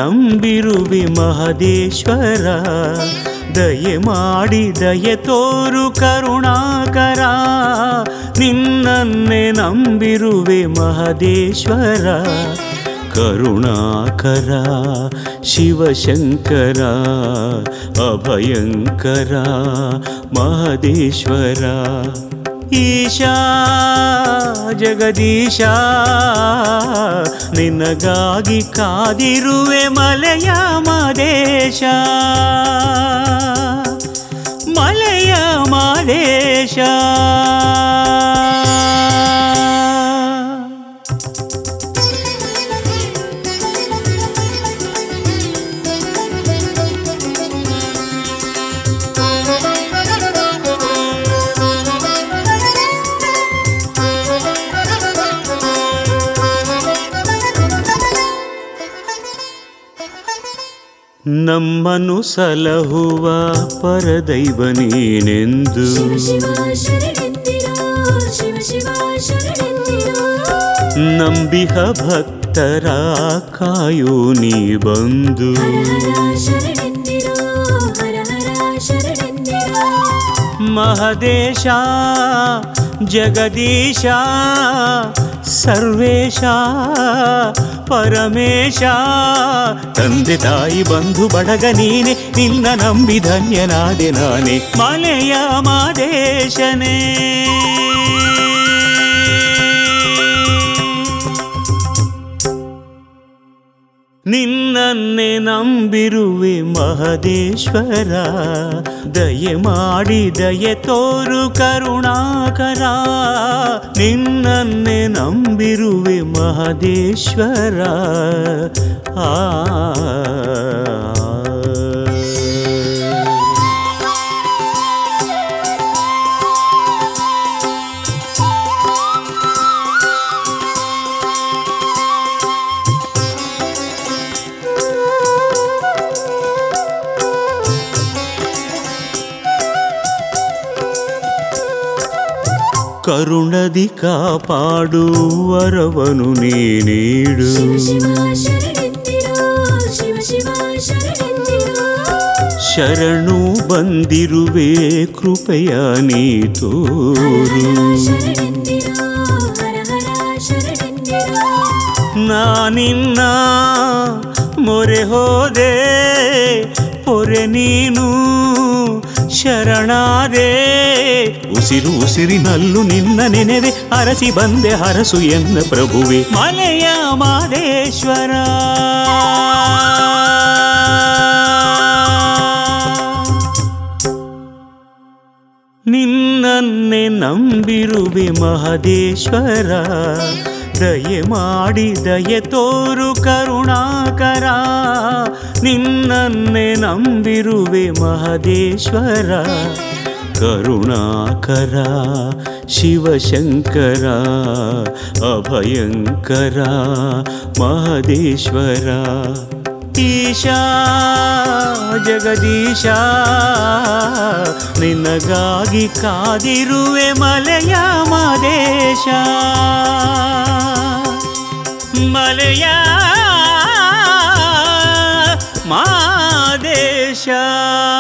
ನಂಬಿರುವೆ ಮಹದೇಶ್ವರ ದಯೆ ಮಾಡಿ ದಯೆ ತೋರು ಕರುಣಾಕರ ನಿನ್ನನ್ನೇ ನಂಬಿರುವೆ ಮಹದೇಶ್ವರ ಕರುಣಾಕರ ಶಿವಶಂಕರ ಅಭಯಂಕರ ಮಹದೇಶ್ವರ ಈಶಾ ಜಗದೀಶ ನಿನಗಾಗಿ ಕಾದಿರುವೆ ಮಲೆಯ ಮಾದೇಶ ಮಲೆಯ ಮಾದೇಶ ನಮ್ಮನು ಸಲಹುವ ಪರದೈವ ನೀನೆಂದು ಶಿವ ಶಿವ ಶರಣೆಂದಿರೋ ಶಿವ ಶಿವ ಶರಣೆಂದಿರೋ ನಂಬಿಹ ಭಕ್ತರ ಕಾಯೋ ನೀ ಬಂದು ಹರ ಹರ ಶರಣೆಂದಿರೋ ಹರ ಹರ ಶರಣೆಂದಿರೋ ಮಹದೇಶ ಜಗದೀಶ ಸರ್ವೇಶ ಪರಮೇಶ ತಂದೆ ತಾಯಿ ಬಂಧು ಬಡಗ ನೀನೆ ನಿನ್ನ ನಂಬಿ ಧನ್ಯನಾದೆ ನಾನೇ ಮಲೆಯ ಮಾದೇಶನೇ ನಿನ್ನನ್ನೇ ನಂಬಿರುವೆ ಮಹದೇಶ್ವರ ದಯೆ ಮಾಡಿ ದಯೆ ತೋರು ಕರುಣಾಕರ ನಿನ್ನನ್ನೇ ನಂಬಿರುವೆ ಮಹದೇಶ್ವರ ಆ ಕರುಣದಿ ಕಾಪಾಡು ವರವನು ನೀ ನೀಡು ಶಿವ ಶಿವ ಶರಣೆಂದಿರೋ ಶಿವ ಶಿವ ಶರಣೆಂದಿರೋ ಶರಣು ಬಂದಿರುವೆ ಕೃಪೆಯ ನೀ ತೋರು ಶರಣೆಂದಿರೋ ಹರ ಹರ ಶರಣೆಂದಿರೋ ನಾನಿನ್ನ ಮೊರೆ ಹೋದೆ ಪೊರೆ ನೀನು ಶರಣಾದೆ ಉಸಿರು ಉಸಿರಿನಲ್ಲೂ ನಿನ್ನ ನೆನೆವೆ ಅರಸಿ ಬಂದೆ ಹರಸು ಎನ್ನ ಪ್ರಭುವೆ ಮಲೆಯ ಮಾದೇಶ್ವರ ನಿನ್ನನ್ನೇ ನಂಬಿರುವೆ ಮಹದೇಶ್ವರ ದಯೆ ಮಾಡಿ ದಯೆ ತೋರು ಕರುಣಾಕರ ನಿನ್ನನ್ನೇ ನಂಬಿರುವೆ ಮಹದೇಶ್ವರ ಕರುಣಾಕರ ಶಿವಶಂಕರ ಅಭಯಂಕರ ಮಹದೇಶ್ವರ ಈಶಾ ಜಗದೀಶ ನಿನಗಾಗಿ ಕಾದಿರುವೆ ಮಲೆಯ ಮಾದೇಶ ಮಲೆಯ ಮಾದೇಶ